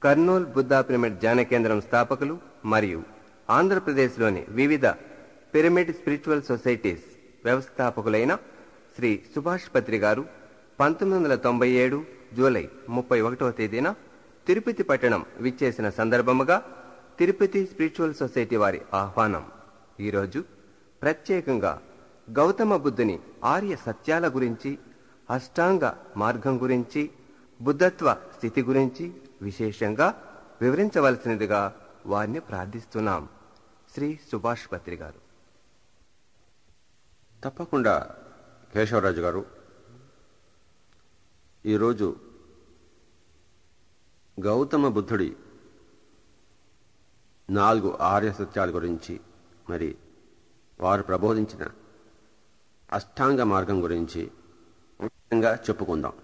Kurnool Buddha pyramid ధ్యాన కేంద్రం స్థాపకులు మరియు ఆంధ్రప్రదేశ్లోని వివిధ పిరమిడ్ స్పిరిచువల్ సొసైటీస్ వ్యవస్థాపకులైన శ్రీ సుభాష్ పత్రి గారు పంతొమ్మిది వందల తొంభై ఏడు జూలై ముప్పై ఒకటవ తేదీన తిరుపతి పట్టణం విచ్చేసిన సందర్భముగా తిరుపతి స్పిరిచువల్ సొసైటీ వారి ఆహ్వానం ఈరోజు ప్రత్యేకంగా గౌతమ బుద్ధుని ఆర్య సత్యాల గురించి అష్టాంగ మార్గం గురించి బుద్ధత్వ స్థితి గురించి విశేషంగా వివరించవలసినదిగా వారిని ప్రార్థిస్తున్నాం శ్రీ సుభాష్ పత్రి గారు తప్పకుండా కేశవరాజు గారు ఈరోజు గౌతమ బుద్ధుడి నాలుగు ఆర్య సత్యాల గురించి మరి వారు ప్రబోధించిన అష్టాంగ మార్గం గురించి ముఖ్యంగా చెప్పుకుందాం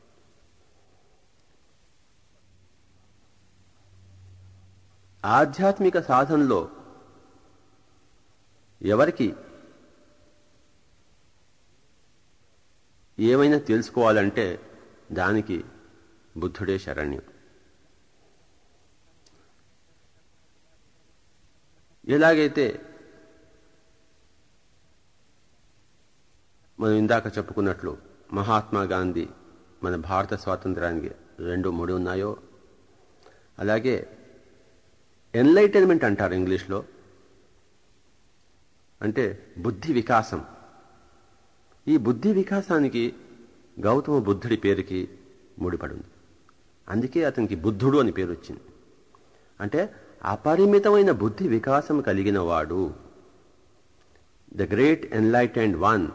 ఆధ్యాత్మిక సాధనలో ఎవరికి ఏమైనా తెలుసుకోవాలంటే దానికి బుద్ధుడే శరణ్యం ఎలాగైతే మనం ఇందాక చెప్పుకున్నట్లు మహాత్మా గాంధీ మన భారత స్వాతంత్రానికి రెండు మూడు ఉన్నాయో అలాగే ఎన్లైటైన్మెంట్ అంటారు ఇంగ్లీష్లో అంటే బుద్ధి వికాసం ఈ బుద్ధి వికాసానికి గౌతమ బుద్ధుడి పేరుకి ముడిపడింది అందుకే అతనికి బుద్ధుడు అని పేరు వచ్చింది అంటే అపరిమితమైన బుద్ధి వికాసం కలిగిన వాడు ద గ్రేట్ ఎన్లైటెండ్ వన్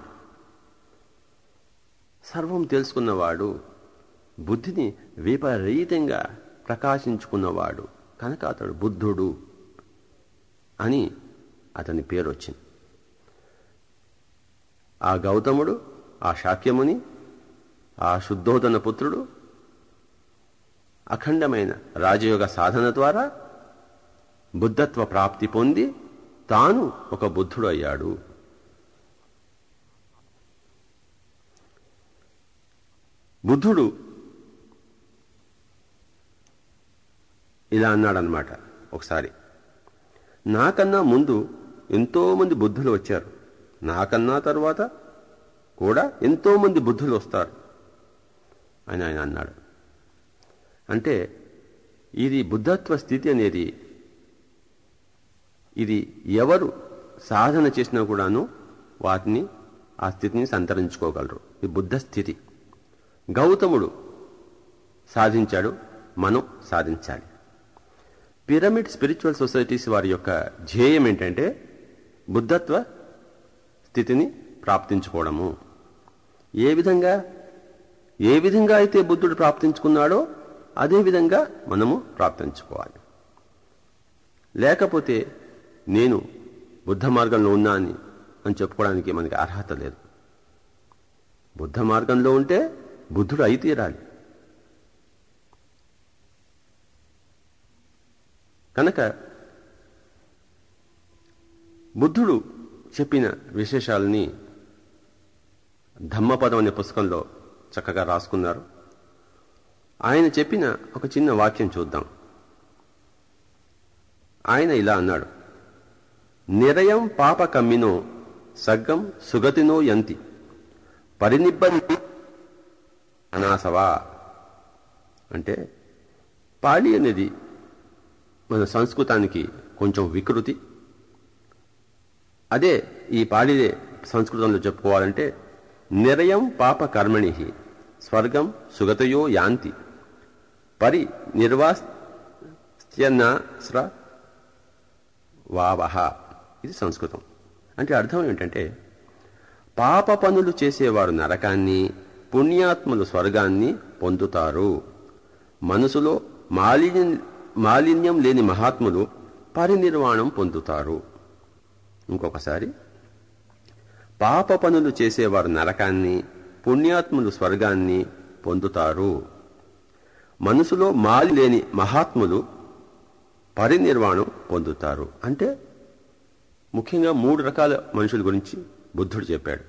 సర్వం తెలుసుకున్నవాడు బుద్ధిని విపరీతంగా ప్రకాశించుకున్నవాడు కనుక అతడు బుద్ధుడు అని అతని పేరు వచ్చింది ఆ గౌతముడు ఆ శాక్యముని ఆ శుద్ధోదన పుత్రుడు అఖండమైన రాజయోగ సాధన ద్వారా బుద్ధత్వ ప్రాప్తి పొంది తాను ఒక బుద్ధుడు అయ్యాడు బుద్ధుడు ఇలా అన్నాడనమాట ఒకసారి నాకన్నా ముందు ఎంతోమంది బుద్ధులు వచ్చారు నాకన్నా తర్వాత కూడా ఎంతోమంది బుద్ధులు వస్తారు అని ఆయన అన్నాడు అంటే ఇది బుద్ధత్వ స్థితి అనేది ఇది ఎవరు సాధన చేసినా కూడాను వాటిని ఆ స్థితిని సంతరించుకోగలరు ఇది బుద్ధ స్థితి గౌతముడు సాధించాడు మనం సాధించాలి పిరమిడ్ స్పిరిచువల్ సొసైటీస్ వారి యొక్క ధ్యేయం ఏంటంటే బుద్ధత్వ స్థితిని ప్రాప్తించుకోవడము ఏ విధంగా ఏ విధంగా అయితే బుద్ధుడు ప్రాప్తించుకున్నాడో అదే విధంగా మనము ప్రాప్తించుకోవాలి లేకపోతే నేను బుద్ధ మార్గంలో ఉన్నా అని అని చెప్పుకోవడానికి మనకి అర్హత లేదు బుద్ధ మార్గంలో ఉంటే బుద్ధుడు అయి తీరాలి కనుక బుద్ధుడు చెప్పిన విశేషాలని ధమ్మపదం అనే పుస్తకంలో చక్కగా రాసుకున్నారు ఆయన చెప్పిన ఒక చిన్న వాక్యం చూద్దాం ఆయన ఇలా అన్నాడు నిరయం పాప కమ్మినో సగ్గం సుగతినో యంతి పరినిబ్బంది అనాసవా అంటే పాళి అనేది మన సంస్కృతానికి కొంచెం వికృతి అదే ఈ పాళిదే సంస్కృతంలో చెప్పుకోవాలంటే నిరయం పాప కర్మణి స్వర్గం సుగతయో యాంతి పరి నిర్వాస్త్యనాస్ర వావహ ఇది సంస్కృతం అంటే అర్థం ఏంటంటే పాప పనులు చేసేవారు నరకాన్ని పుణ్యాత్ములు స్వర్గాన్ని పొందుతారు మనసులో మాలిన్యం మాలిన్యం లేని మహాత్ములు పరినిర్వాణం పొందుతారు ఇంకొకసారి పాప పనులు చేసేవారు నరకాన్ని పుణ్యాత్ములు స్వర్గాన్ని పొందుతారు మనసులో మాలి లేని మహాత్ములు పరినిర్వాణం పొందుతారు అంటే ముఖ్యంగా మూడు రకాల మనుషుల గురించి బుద్ధుడు చెప్పాడు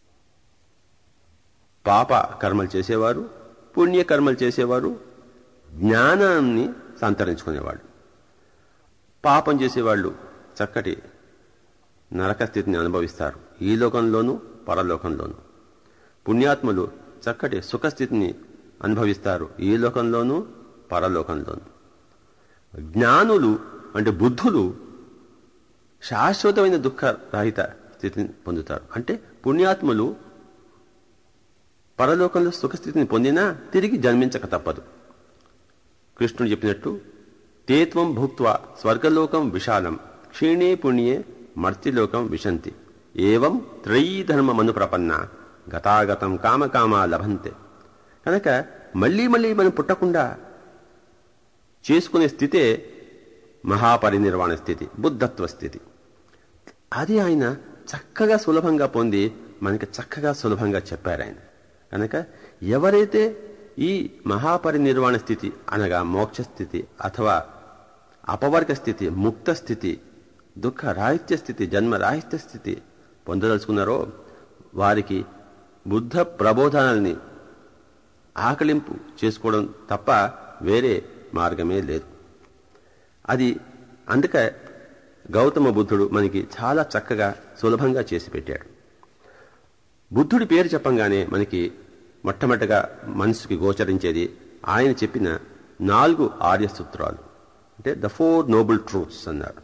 పాప కర్మలు చేసేవారు పుణ్య కర్మలు చేసేవారు జ్ఞానాన్ని సంతరించుకునేవాళ్ళు పాపం చేసేవాళ్ళు చక్కటి నరక స్థితిని అనుభవిస్తారు ఈ లోకంలోనూ పరలోకంలోనూ పుణ్యాత్ములు చక్కటి సుఖస్థితిని అనుభవిస్తారు ఈ లోకంలోనూ పరలోకంలోనూ జ్ఞానులు అంటే బుద్ధులు శాశ్వతమైన దుఃఖ రహిత స్థితిని పొందుతారు అంటే పుణ్యాత్ములు పరలోకంలో సుఖస్థితిని పొందినా తిరిగి జన్మించక తప్పదు కృష్ణుడు చెప్పినట్టు తేత్వం భుక్త్వ స్వర్గలోకం విశాలం క్షీణే పుణ్యే మర్తిలోకం విశంతి ఏవం త్రయీ ధర్మమను ప్రపన్న గతాగతం కామకామా లభంతే కనుక మళ్ళీ మళ్ళీ మనం పుట్టకుండా చేసుకునే స్థితే మహాపరినిర్వాణ స్థితి బుద్ధత్వ స్థితి అది ఆయన చక్కగా సులభంగా పొంది మనకి చక్కగా సులభంగా చెప్పారు ఆయన కనుక ఎవరైతే ఈ మహాపరినిర్వాణ స్థితి అనగా మోక్ష స్థితి అథవా అపవర్గ స్థితి ముక్త స్థితి దుఃఖ రాహిత్య స్థితి జన్మ రాహిత్య స్థితి పొందదలుచుకున్నారో వారికి బుద్ధ ప్రబోధనాల్ని ఆకలింపు చేసుకోవడం తప్ప వేరే మార్గమే లేదు అది అందుక గౌతమ బుద్ధుడు మనకి చాలా చక్కగా సులభంగా చేసి పెట్టాడు బుద్ధుడి పేరు చెప్పంగానే మనకి మొట్టమొదటిగా మనసుకి గోచరించేది ఆయన చెప్పిన నాలుగు ఆర్య సూత్రాలు అంటే ద ఫోర్ నోబుల్ ట్రూత్స్ అన్నారు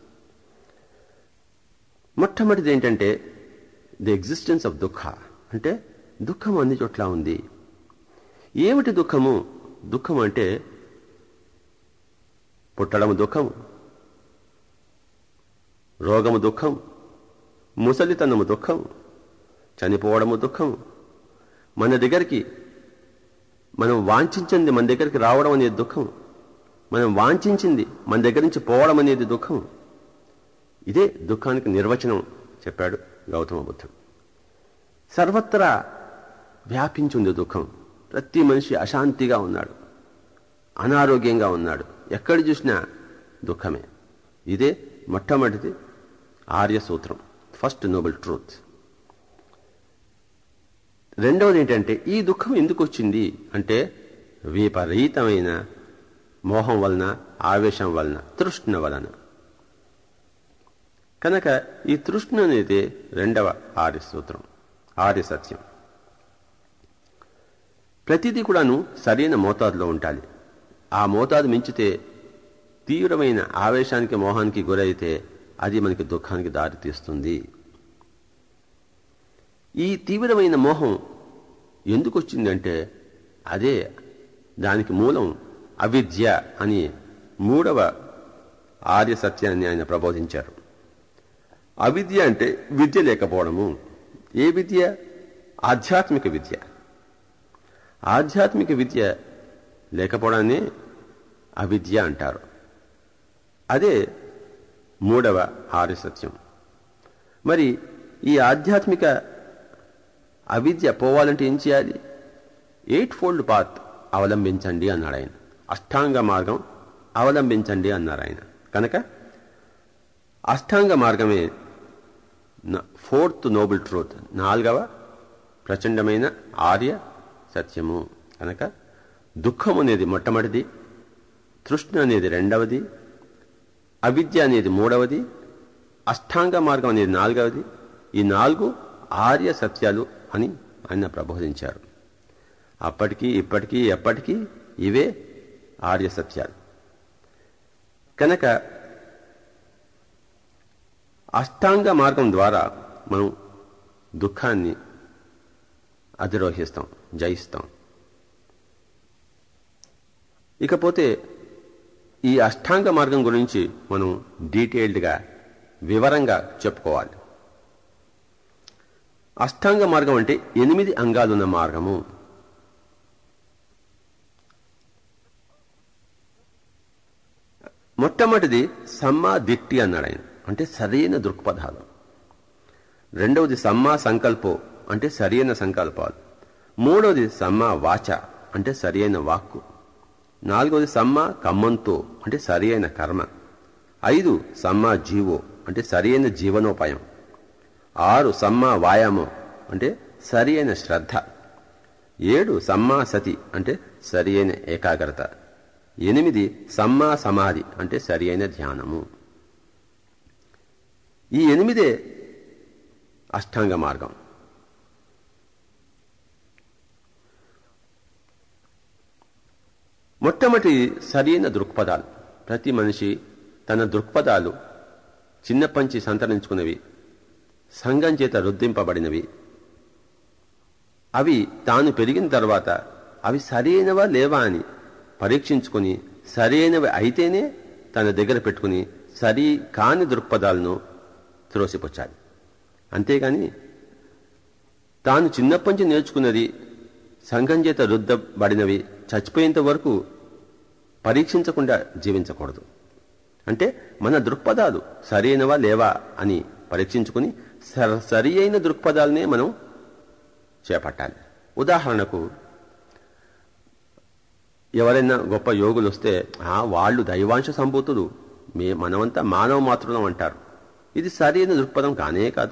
మొట్టమొదటిది ఏంటంటే ది ఎగ్జిస్టెన్స్ ఆఫ్ దుఃఖ అంటే దుఃఖం అన్ని చోట్ల ఉంది ఏమిటి దుఃఖము దుఃఖం అంటే పుట్టడం దుఃఖం రోగము దుఃఖం ముసలితనము దుఃఖం చనిపోవడము దుఃఖం మన దగ్గరికి మనం వాంఛించింది మన దగ్గరికి రావడం అనేది దుఃఖం మనం వాంఛించింది మన దగ్గర నుంచి పోవడం అనేది దుఃఖం ఇదే దుఃఖానికి నిర్వచనం చెప్పాడు గౌతమ బుద్ధుడు సర్వత్రా వ్యాపించింది దుఃఖం ప్రతి మనిషి అశాంతిగా ఉన్నాడు అనారోగ్యంగా ఉన్నాడు ఎక్కడ చూసినా దుఃఖమే ఇదే మొట్టమొదటిది ఆర్య సూత్రం ఫస్ట్ నోబెల్ ట్రూత్ రెండవది ఏంటంటే ఈ దుఃఖం ఎందుకు వచ్చింది అంటే విపరీతమైన మోహం వలన ఆవేశం వలన తృష్ణ వలన కనుక ఈ తృష్ణ అనేది రెండవ ఆర్య సూత్రం ఆర్య సత్యం ప్రతిదీ కూడాను సరైన మోతాదులో ఉండాలి ఆ మోతాదు మించితే తీవ్రమైన ఆవేశానికి మోహానికి గురైతే అది మనకి దుఃఖానికి దారితీస్తుంది ఈ తీవ్రమైన మోహం ఎందుకు వచ్చిందంటే అదే దానికి మూలం అవిద్య అని మూడవ ఆర్య సత్యాన్ని ఆయన ప్రబోధించారు అవిద్య అంటే విద్య లేకపోవడము ఏ విద్య ఆధ్యాత్మిక విద్య ఆధ్యాత్మిక విద్య లేకపోవడాన్ని అవిద్య అంటారు అదే మూడవ ఆర్య సత్యం మరి ఈ ఆధ్యాత్మిక అవిద్య పోవాలంటే ఏం చేయాలి ఎయిట్ ఫోల్డ్ పాత్ అవలంబించండి అన్నాడు ఆయన అష్టాంగ మార్గం అవలంబించండి అన్నారు ఆయన కనుక అష్టాంగ మార్గమే ఫోర్త్ నోబుల్ ట్రూత్ నాలుగవ ప్రచండమైన ఆర్య సత్యము కనుక దుఃఖం అనేది మొట్టమొదటిది తృష్ణ అనేది రెండవది అవిద్య అనేది మూడవది అష్టాంగ మార్గం అనేది నాలుగవది ఈ నాలుగు ఆర్య సత్యాలు అని ఆయన ప్రబోధించారు అప్పటికీ ఇప్పటికీ ఎప్పటికీ ఇవే ఆర్య సత్యాలు కనుక అష్టాంగ మార్గం ద్వారా మనం దుఃఖాన్ని అధిరోహిస్తాం జయిస్తాం ఇకపోతే ఈ అష్టాంగ మార్గం గురించి మనం డీటెయిల్డ్గా వివరంగా చెప్పుకోవాలి అష్టాంగ మార్గం అంటే ఎనిమిది అంగాలున్న మార్గము మొట్టమొదటిది సమ్మా దిట్టి అన్నాడు ఆయన అంటే సరైన దృక్పథాలు రెండవది సమ్మా సంకల్పో అంటే సరైన సంకల్పాలు మూడవది సమ్మా వాచ అంటే సరైన వాక్కు నాలుగవది సమ్మా కమ్మంతో అంటే సరైన కర్మ ఐదు సమ్మా జీవో అంటే సరైన జీవనోపాయం ఆరు సమ్మా వాయామం అంటే సరి అయిన శ్రద్ధ ఏడు సమ్మా సతి అంటే సరి అయిన ఏకాగ్రత ఎనిమిది సమ్మా సమాధి అంటే సరి అయిన ధ్యానము ఈ ఎనిమిదే అష్టాంగ మార్గం మొట్టమొదటి సరైన దృక్పథాలు ప్రతి మనిషి తన దృక్పథాలు చిన్నప్పంచి సంతరించుకున్నవి సంఘం చేత రుద్దింపబడినవి అవి తాను పెరిగిన తర్వాత అవి సరైనవా లేవా అని పరీక్షించుకుని సరైనవి అయితేనే తన దగ్గర పెట్టుకుని సరి కాని దృక్పథాలను త్రోసిపుచ్చాలి అంతేగాని తాను చిన్నప్పటి నుంచి నేర్చుకున్నది సంఘం చేత రుద్దబడినవి చచ్చిపోయేంత వరకు పరీక్షించకుండా జీవించకూడదు అంటే మన దృక్పథాలు సరైనవా లేవా అని పరీక్షించుకుని సర- సరి అయిన దృక్పథాలనే మనం చేపట్టాలి ఉదాహరణకు ఎవరైనా గొప్ప యోగులు వస్తే "ఆ, వాళ్ళు దైవాంశ సంభూతులు మే మనమంతా మానవ మాత్రులం అంటారు ఇది సరైన దృక్పథం కానే కాదు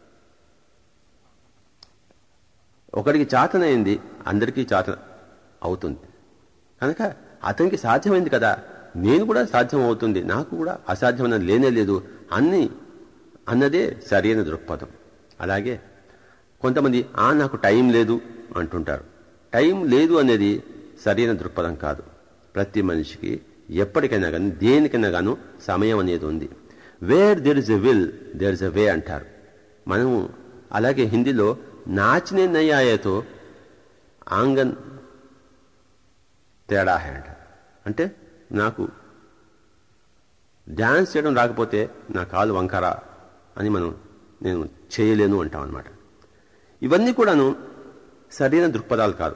ఒకడికి చాతనైంది అందరికీ చాత అవుతుంది కనుక అతనికి సాధ్యమైంది కదా నేను కూడా సాధ్యం అవుతుంది నాకు కూడా అసాధ్యమైనది లేనే లేదు అన్ని అన్నదే సరైన దృక్పథం అలాగే కొంతమంది ఆ నాకు టైం లేదు అంటుంటారు టైం లేదు అనేది సరైన దృక్పథం కాదు ప్రతి మనిషికి ఎప్పటికైనా కానీ దేనికైనా గాను సమయం అనేది ఉంది where there is a will there is a way అంటారు మనము అలాగే హిందీలో నాచనే నయ్యాయతో ఆంగన్ తేడా హై అంటారు అంటే నాకు డ్యాన్స్ చేయడం రాకపోతే నా కాలు వంకర అని మనం నేను చేయలేను అంటాం అనమాట ఇవన్నీ కూడాను సరైన దృక్పథాలు కాదు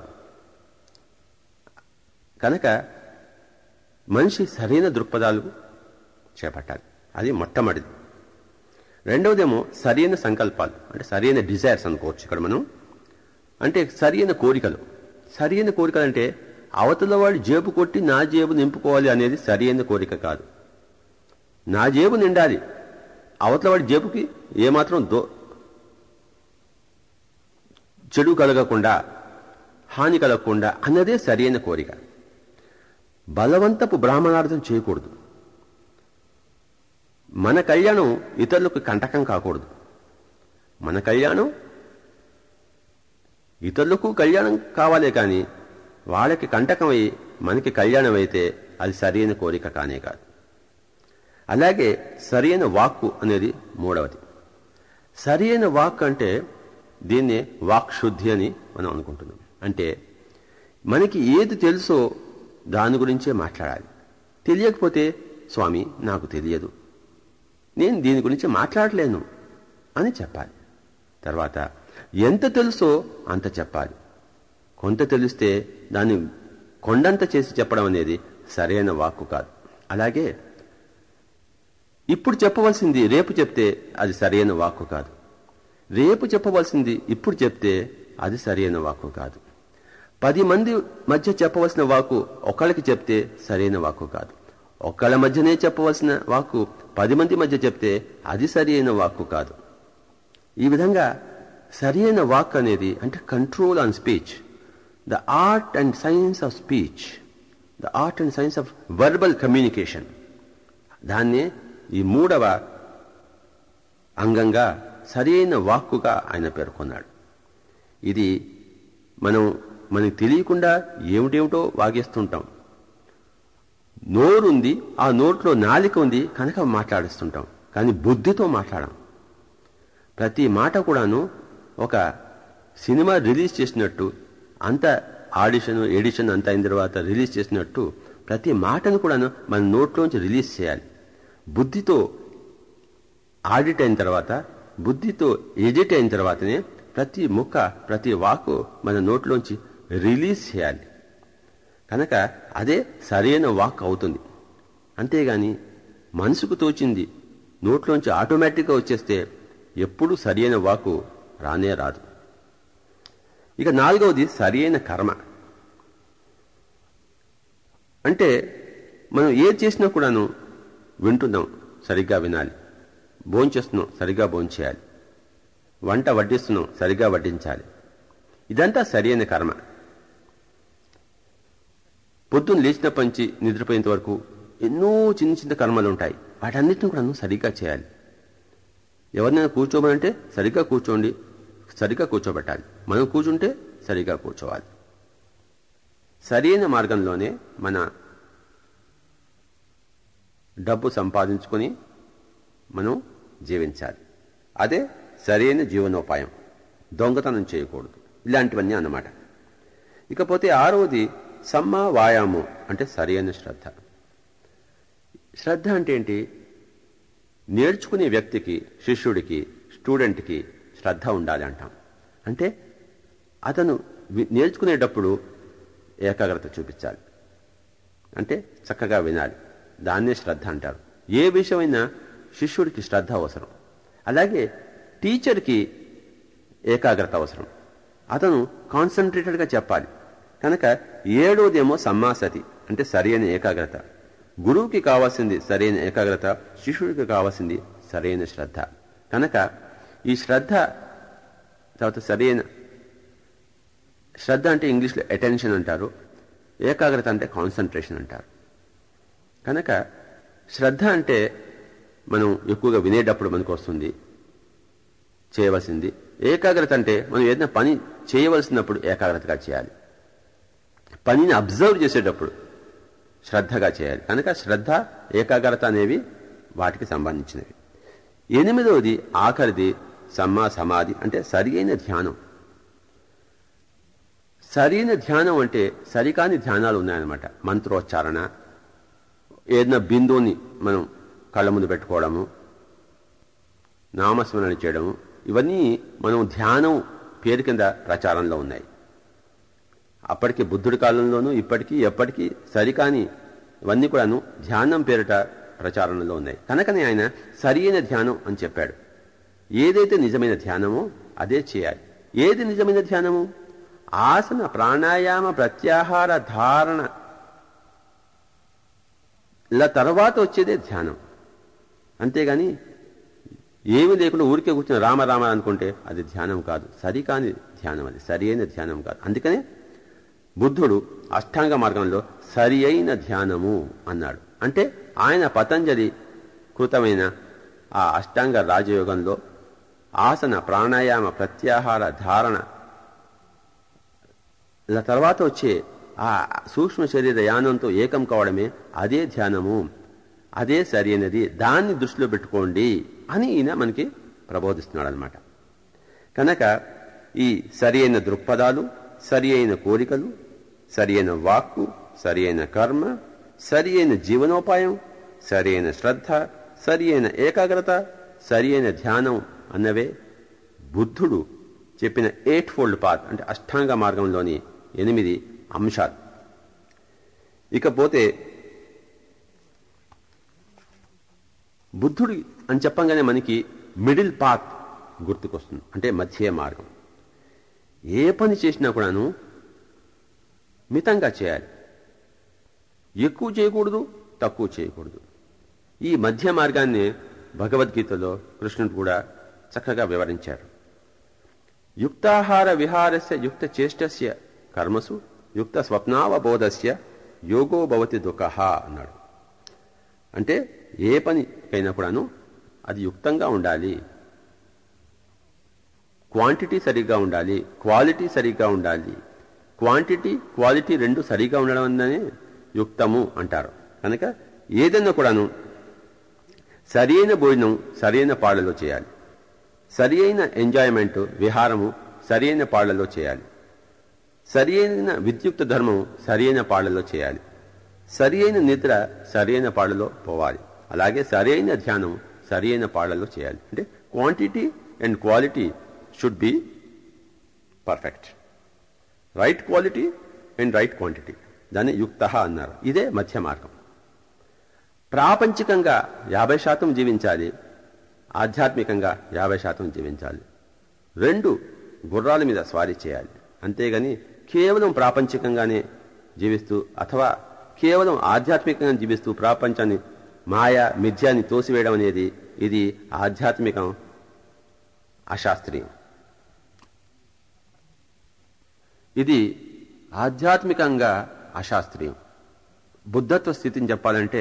కనుక మనిషి సరైన దృక్పథాలు చేపట్టాలి అది మొట్టమొదటిది రెండవదేమో సరైన సంకల్పాలు అంటే సరైన డిజైర్స్ అనుకోవచ్చు ఇక్కడ మనం అంటే సరైన కోరికలు సరైన కోరికలు అంటే అవతల వాడి జేబు కొట్టి నా జేబు నింపుకోవాలి అనేది సరైన కోరిక కాదు నా జేబు నిండాలి అవతల వాడి జేబుకి ఏమాత్రం దో చెడు కలగకుండా హాని కలగకుండా అన్నదే సరైన కోరిక బలవంతపు బ్రాహ్మణార్థం చేయకూడదు మన కళ్యాణం ఇతరులకు కంటకం కాకూడదు మన కళ్యాణం ఇతరులకు కళ్యాణం కావాలే కానీ వాళ్ళకి కంటకమై మనకి కళ్యాణం అయితే అది సరైన కోరిక కానే కాదు అలాగే సరైన వాక్కు అనేది మూడవది సరైన వాక్ అంటే దీన్నే వాక్ శుద్ధి అని మనం అనుకుంటున్నాం అంటే మనకి ఏది తెలుసో దాని గురించే మాట్లాడాలి తెలియకపోతే స్వామి నాకు తెలియదు నేను దీని గురించి మాట్లాడలేను అని చెప్పాలి తర్వాత ఎంత తెలుసో అంత చెప్పాలి కొంత తెలిస్తే దాన్ని కొండంత చేసి చెప్పడం అనేది సరైన వాక్కు కాదు అలాగే ఇప్పుడు చెప్పవలసింది రేపు చెప్తే అది సరైన వాక్కు కాదు రేపు చెప్పవలసింది ఇప్పుడు చెప్తే అది సరైన వాక్కు కాదు పది మంది మధ్య చెప్పవలసిన వాక్కు ఒకళ్ళకి చెప్తే సరైన వాక్కు కాదు ఒక్కళ్ళ మధ్యనే చెప్పవలసిన వాక్కు పది మంది మధ్య చెప్తే అది సరైన వాక్కు కాదు ఈ విధంగా సరైన వాక్ అనేది అంటే control on speech the art and science of speech the art and science of verbal communication దాన్నే ఈ మూడవ అంగంగా సరైన వాక్కుగా ఆయన పేర్కొన్నాడు ఇది మనం మనకి తెలియకుండా ఏమిటేమిటో వాగేస్తుంటాం నోరుంది ఆ నోట్లో నాలిక ఉంది కనుక మాట్లాడిస్తుంటాం కానీ బుద్ధితో మాట్లాడం ప్రతి మాట కూడాను ఒక సినిమా రిలీజ్ చేసినట్టు అంత ఆడిషన్ ఎడిషన్ అంత అయిన తర్వాత రిలీజ్ చేసినట్టు ప్రతి మాటను కూడాను మన నోట్లోంచి రిలీజ్ చేయాలి బుద్ధితో ఆడిట్ అయిన తర్వాత బుద్ధితో ఎడిట్ అయిన తర్వాతనే ప్రతి ముక్క ప్రతి వాకు మన నోట్లోంచి రిలీజ్ చేయాలి కనుక అదే సరైన వాక్ అవుతుంది అంతేగాని మనసుకు తోచింది నోట్లోంచి ఆటోమేటిక్గా వచ్చేస్తే ఎప్పుడూ సరైన వాకు రానే రాదు ఇక నాలుగవది సరైన కర్మ అంటే మనం ఏది చేసినా కూడాను వింటున్నాం సరిగ్గా వినాలి భోంచేస్తున్నాం సరిగ్గా భోంచేయాలి వంట వడ్డిస్తున్నాం సరిగ్గా వడ్డించాలి ఇదంతా సరైన కర్మ పొద్దున్న లేచినప్పటి నుంచి నిద్రపోయేంత వరకు ఎన్నో చిన్న చిన్న కర్మలు ఉంటాయి వాటన్నిటిని కూడా సరిగ్గా చేయాలి ఎవరినైనా కూర్చోమనంటే సరిగ్గా కూర్చోండి సరిగ్గా కూర్చోబెట్టాలి మనం కూర్చుంటే సరిగ్గా కూర్చోవాలి సరైన మార్గంలోనే మన డబ్బు సంపాదించుకొని మనం జీవించాలి అదే సరైన జీవనోపాయం దొంగతనం చేయకూడదు ఇలాంటివన్నీ అన్నమాట ఇకపోతే ఆరవది సమ్మ వాయాము అంటే సరైన శ్రద్ధ శ్రద్ధ అంటే ఏంటి నేర్చుకునే వ్యక్తికి శిష్యుడికి స్టూడెంట్కి శ్రద్ధ ఉండాలి అంటాం అంటే అతను వి- నేర్చుకునేటప్పుడు ఏకాగ్రత చూపించాలి అంటే చక్కగా వినాలి దాన్నే శ్రద్ధ అంటారు ఏ విషయమైనా శిష్యుడికి శ్రద్ధ అవసరం అలాగే టీచర్కి ఏకాగ్రత అవసరం అతను కాన్సన్ట్రేటెడ్గా చెప్పాలి కనుక ఏడోదేమో సమ్మాసతి అంటే సరైన ఏకాగ్రత గురువుకి కావాల్సింది సరైన ఏకాగ్రత శిష్యుడికి కావాల్సింది సరైన శ్రద్ధ కనుక ఈ శ్రద్ధ తర్వాత సరైన శ్రద్ధ అంటే ఇంగ్లీష్లో అటెన్షన్ అంటారు ఏకాగ్రత అంటే కాన్సన్ట్రేషన్ అంటారు కనుక శ్రద్ధ అంటే మనం ఎక్కువగా వినేటప్పుడు మనకు వస్తుంది చేయవలసింది ఏకాగ్రత అంటే మనం ఏదైనా పని చేయవలసినప్పుడు ఏకాగ్రతగా చేయాలి పనిని అబ్జర్వ్ చేసేటప్పుడు శ్రద్ధగా చేయాలి కనుక శ్రద్ధ ఏకాగ్రత అనేవి వాటికి సంబంధించినవి ఎనిమిదవది ఆఖరిది సమ్మా సమాధి అంటే సరి అయిన ధ్యానం సరైన ధ్యానం అంటే సరికాని ధ్యానాలు ఉన్నాయన్నమాట మంత్రోచ్చారణ ఏదైనా బిందువుని మనం కళ్ళ ముందు పెట్టుకోవడము నామస్మరణ చేయడము ఇవన్నీ మనం ధ్యానం పేరు కింద ప్రచారంలో ఉన్నాయి అప్పటికి బుద్ధుడి కాలంలోనూ ఇప్పటికీ ఎప్పటికీ సరికాని ఇవన్నీ కూడాను ధ్యానం పేరిట ప్రచారంలో ఉన్నాయి కనుకనే ఆయన సరియైన ధ్యానం అని చెప్పాడు ఏదైతే నిజమైన ధ్యానమో అదే చేయాలి ఏది నిజమైన ధ్యానము ఆసన ప్రాణాయామ ప్రత్యాహార ధారణ ఇలా తర్వాత వచ్చేదే ధ్యానం అంతేగాని ఏమి లేకుండా ఊరికే కూర్చొని రామ రామ అనుకుంటే అది ధ్యానం కాదు సరికాని ధ్యానం అది సరి అయిన ధ్యానం కాదు అందుకనే బుద్ధుడు అష్టాంగ మార్గంలో సరి అయిన ధ్యానము అన్నాడు అంటే ఆయన పతంజలి కృతమైన ఆ అష్టాంగ రాజయోగంలో ఆసన ప్రాణాయామ ప్రత్యాహార ధారణ ఇలా తర్వాత వచ్చే ఆ సూక్ష్మ శరీర యానంతో ఏకం కావడమే అదే ధ్యానము అదే సరైనది దాన్ని దృష్టిలో పెట్టుకోండి అని ఈయన మనకి ప్రబోధిస్తున్నాడు అనమాట కనుక ఈ సరి అయిన దృక్పథాలు సరి అయిన కోరికలు సరి అయిన వాక్కు సరి అయిన కర్మ సరి అయిన జీవనోపాయం సరి అయిన శ్రద్ధ సరి అయిన ఏకాగ్రత సరి అయిన ధ్యానం అన్నవే బుద్ధుడు చెప్పిన ఎయిట్ ఫోల్డ్ పాత్ అంటే అష్టాంగ మార్గంలోని ఎనిమిది అంశాలు ఇకపోతే బుద్ధుడి అని చెప్పంగానే మనకి మిడిల్ పాత్ గుర్తుకొస్తుంది అంటే మధ్య మార్గం ఏ పని చేసినా కూడాను మితంగా చేయాలి ఎక్కువ చేయకూడదు తక్కువ చేయకూడదు ఈ మధ్య మార్గాన్ని భగవద్గీతలో కృష్ణుడు కూడా చక్కగా వివరించారు యుక్తాహార విహారస్య యుక్త చేష్టస్య కర్మసు యుక్త స్వప్నావబోధస్య యోగో భవతి దుఃఖ అన్నాడు అంటే ఏ పనికైనా కూడాను అది యుక్తంగా ఉండాలి క్వాంటిటీ సరిగ్గా ఉండాలి క్వాలిటీ సరిగ్గా ఉండాలి క్వాంటిటీ క్వాలిటీ రెండు సరిగ్గా ఉండడం అనే యుక్తము అంటారు కనుక ఏదైనా కూడాను సరైన భోజనం సరైన పాళ్లలో చేయాలి సరి అయిన ఎంజాయ్మెంట్ విహారము సరి అయిన పాళ్లలో చేయాలి సరి అయిన విద్యుక్త ధర్మం సరి అయిన పాళ్లలో చేయాలి సరి అయిన నిద్ర సరి అయిన పాళ్లలో పోవాలి అలాగే సరి అయిన ధ్యానం సరి అయిన పాళ్లలో చేయాలి అంటే quantity and quality should be perfect right quality and right quantity దాన్ని యుక్త అన్నారు ఇదే మధ్య మార్గం ప్రాపంచికంగా యాభై శాతం జీవించాలి ఆధ్యాత్మికంగా యాభై శాతం జీవించాలి రెండు గుర్రాల మీద స్వారీ చేయాలి అంతేగాని కేవలం ప్రాపంచికంగానే జీవిస్తూ అథవా కేవలం ఆధ్యాత్మికంగా జీవిస్తూ ప్రాపంచాన్ని మాయ మిథ్యాన్ని తోసివేయడం అనేది ఇది ఆధ్యాత్మికం అశాస్త్రీయం ఇది ఆధ్యాత్మికంగా అశాస్త్రీయం బుద్ధత్వ స్థితిని చెప్పాలంటే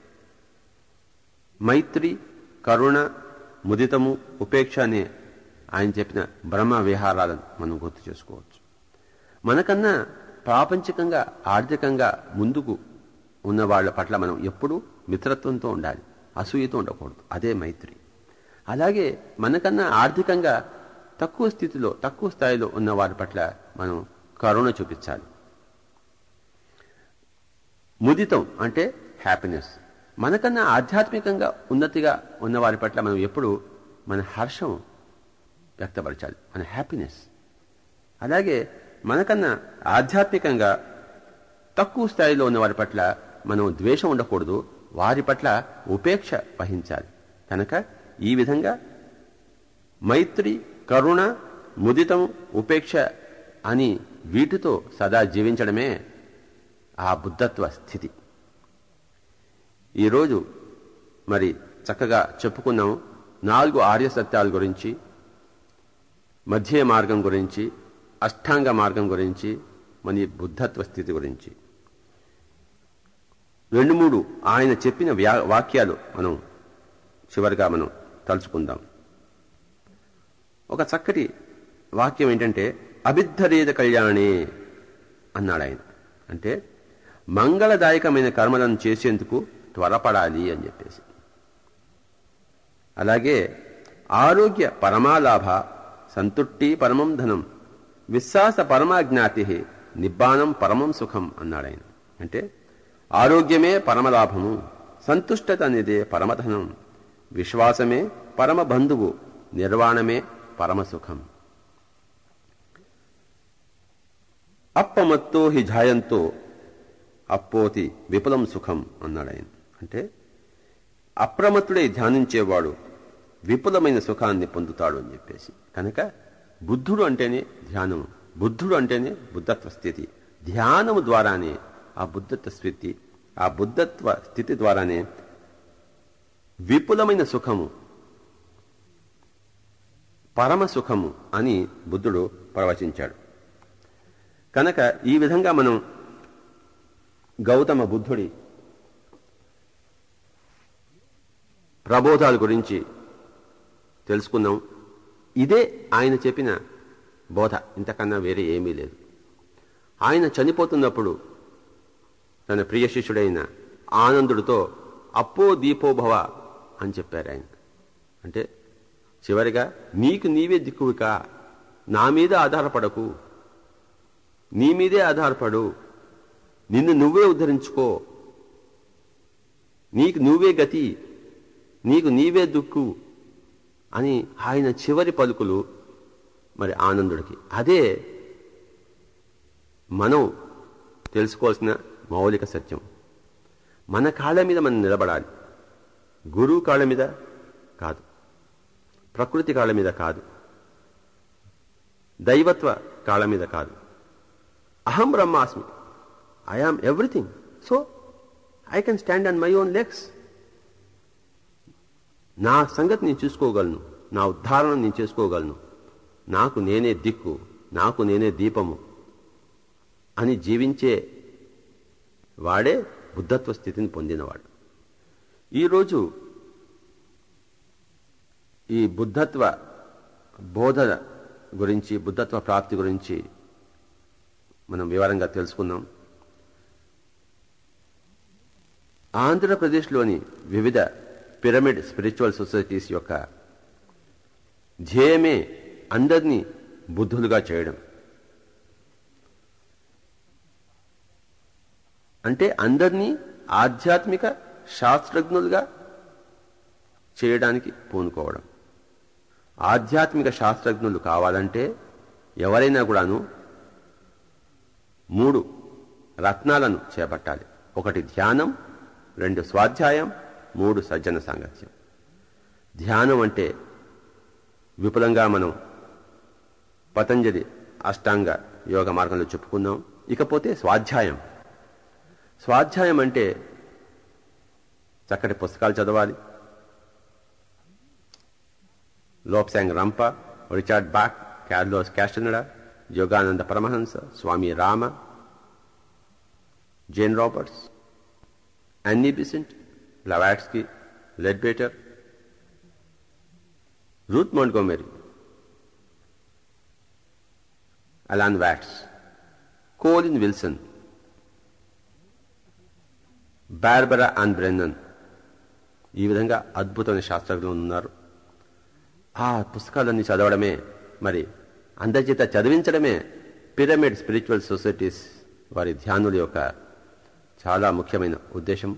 మైత్రి కరుణ ముదితము ఉపేక్ష అనే ఆయన చెప్పిన బ్రహ్మ విహారాలను మనం గుర్తు చేసుకోవచ్చు మనకన్నా ప్రాపంచికంగా ఆర్థికంగా ముందుకు ఉన్న వాళ్ళ పట్ల మనం ఎప్పుడూ మిత్రత్వంతో ఉండాలి అసూయతో ఉండకూడదు అదే మైత్రి అలాగే మనకన్నా ఆర్థికంగా తక్కువ స్థితిలో తక్కువ స్థాయిలో ఉన్న వారి పట్ల మనం కరుణ చూపించాలి ముదితం అంటే హ్యాపీనెస్ మనకన్నా ఆధ్యాత్మికంగా ఉన్నతిగా ఉన్న వారి పట్ల మనం ఎప్పుడు మన హర్షం వ్యక్తపరచాలి మన హ్యాపీనెస్ అలాగే మనకన్నా ఆధ్యాత్మికంగా తక్కువ స్థాయిలో ఉన్న వారి పట్ల మనం ద్వేషం ఉండకూడదు వారి పట్ల ఉపేక్ష వహించాలి కనుక ఈ విధంగా మైత్రి కరుణ ముదితం ఉపేక్ష అని వీటితో సదా జీవించడమే ఆ బుద్ధత్వ స్థితి ఈరోజు మరి చక్కగా చెప్పుకున్నాం నాలుగు ఆర్య సత్యాల గురించి మధ్య మార్గం గురించి అష్టాంగ మార్గం గురించి మన బుద్ధత్వ స్థితి గురించి రెండు మూడు ఆయన చెప్పిన వ్యా వాక్యాలు మనం చివరిగా మనం తలుచుకుందాం ఒక చక్కటి వాక్యం ఏంటంటే అభిద్ధరేద కళ్యాణే అన్నాడు ఆయన అంటే మంగళదాయకమైన కర్మలను చేసేందుకు త్వరపడాలి అని చెప్పేసి అలాగే ఆరోగ్య పరమాలాభ సంతుష్టి పరమం ధనం విశ్వాస పరమాజ్ఞాతి నిబ్బానం పరమం సుఖం అన్నాడు ఆయన అంటే ఆరోగ్యమే పరమలాభము సంతుష్టత అనేదే పరమధనం విశ్వాసమే పరమ బంధువు నిర్వాణమే పరమసుఖం అప్పమత్తో హి జాయంతో అప్పోతి విపులం సుఖం అన్నాడు ఆయన అంటే అప్రమత్తుడై ధ్యానించేవాడు విపులమైన సుఖాన్ని పొందుతాడు అని చెప్పేసి కనుక బుద్ధుడు అంటేనే ధ్యానం బుద్ధుడు అంటేనే బుద్ధత్వ స్థితి ధ్యానము ద్వారానే ఆ బుద్ధత్వ స్థితి ఆ బుద్ధత్వ స్థితి ద్వారానే విపులమైన సుఖము పరమ సుఖము అని బుద్ధుడు ప్రవచించాడు కనుక ఈ విధంగా మనం గౌతమ బుద్ధుడి ప్రబోధాల గురించి తెలుసుకున్నాం ఇదే ఆయన చెప్పిన బోధ ఇంతకన్నా వేరే ఏమీ లేదు ఆయన చనిపోతున్నప్పుడు తన ప్రియ శిష్యుడైన ఆనందుడితో అప్పో దీపోభవ అని చెప్పారు ఆయన అంటే చివరిగా నీకు నీవే దిక్కువికా నా మీద ఆధారపడకు నీ మీదే ఆధారపడు నిన్ను నువ్వే ఉద్ధరించుకో నీకు నువ్వే గతి నీకు నీవే దుక్కు అని ఆయన చివరి పలుకులు మరి ఆనందుడికి అదే మనం తెలుసుకోవాల్సిన మౌలిక సత్యం మన కాళ్ళ మీద మనం నిలబడాలి గురువు కాళ్ళ మీద కాదు ప్రకృతి కాళ్ళ మీద కాదు దైవత్వ కాళ్ళ మీద కాదు అహం బ్రహ్మాస్మి I am everything so I can stand on my own legs నా సంగతి నేను చూసుకోగలను నా ఉద్ధారణ నేను చేసుకోగలను నాకు నేనే దిక్కు నాకు నేనే దీపము అని జీవించే వాడే బుద్ధత్వ స్థితిని పొందినవాడు ఈరోజు ఈ బుద్ధత్వ బోధ గురించి బుద్ధత్వ ప్రాప్తి గురించి మనం వివరంగా తెలుసుకుందాం ఆంధ్రప్రదేశ్లోని వివిధ పిరమిడ్ స్పిరిచువల్ సొసైటీస్ యొక్క ధ్యేయమే అందరినీ బుద్ధులుగా చేయడం అంటే అందరినీ ఆధ్యాత్మిక శాస్త్రజ్ఞులుగా చేయడానికి పూనుకోవడం ఆధ్యాత్మిక శాస్త్రజ్ఞులు కావాలంటే ఎవరైనా కూడాను మూడు రత్నాలను చేపట్టాలి ఒకటి ధ్యానం రెండు స్వాధ్యాయం మూడు సజ్జన సాంగత్యం ధ్యానం అంటే విపులంగా మనం పతంజలి అష్టాంగ యోగ మార్గంలో చెప్పుకుందాం ఇకపోతే స్వాధ్యాయం స్వాధ్యాయం అంటే చక్కటి పుస్తకాలు చదవాలి Lobsang Rampa Richard Bach Carlos Castaneda Yogananda Paramahansa Swami Rama Jane Roberts Annie Besant Blavatsky Leadbeater Ruth Montgomery Alan Watts Colin Wilson Barbara Ann Brennan ఈ విధంగా అద్భుతమైన శాస్త్రజ్ఞులు ఉన్నారు ఆ పుస్తకాలన్నీ చదవడమే మరి అందరి చేత చదివించడమే పిరమిడ్ స్పిరిచువల్ సొసైటీస్ వారి ధ్యానుల యొక్క చాలా ముఖ్యమైన ఉద్దేశం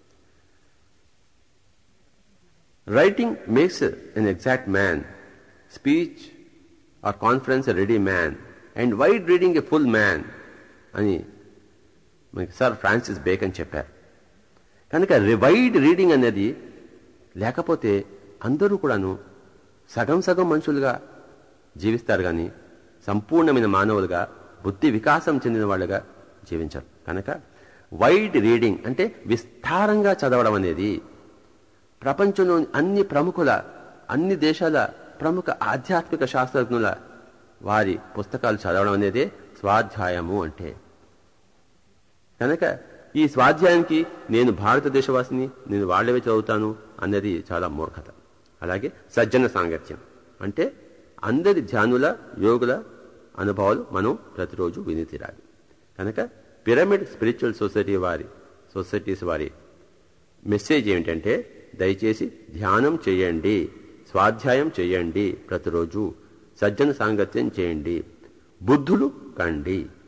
writing makes an exact man speech or conference a ready man and wide reading a full man అని మనకి సార్ ఫ్రాన్సిస్ బేకన్ చెప్పారు కనుక వైడ్ రీడింగ్ అనేది లేకపోతే అందరూ కూడాను సగం సగం మనుషులుగా జీవిస్తారు కానీ సంపూర్ణమైన మానవులుగా బుద్ధి వికాసం చెందిన వాళ్ళుగా జీవించరు కనుక వైడ్ రీడింగ్ అంటే విస్తారంగా చదవడం అనేది ప్రపంచంలోని అన్ని ప్రముఖుల అన్ని దేశాల ప్రముఖ ఆధ్యాత్మిక శాస్త్రజ్ఞుల వారి పుస్తకాలు చదవడం అనేదే స్వాధ్యాయము అంటే కనుక ఈ స్వాధ్యాయానికి నేను భారతదేశవాసిని నేను వాళ్ళవే చదువుతాను అన్నది చాలా మూర్ఖత అలాగే సజ్జన సాంగత్యం అంటే అందరి ధ్యానుల యోగుల అనుభవాలు మనం ప్రతిరోజు విని తీరాలి కనుక పిరమిడ్ స్పిరిచువల్ సొసైటీ వారి సొసైటీస్ వారి మెసేజ్ ఏమిటంటే దయచేసి ధ్యానం చేయండి స్వాధ్యాయం చేయండి ప్రతిరోజు సజ్జన సాంగత్యం చేయండి బుద్ధులు కండి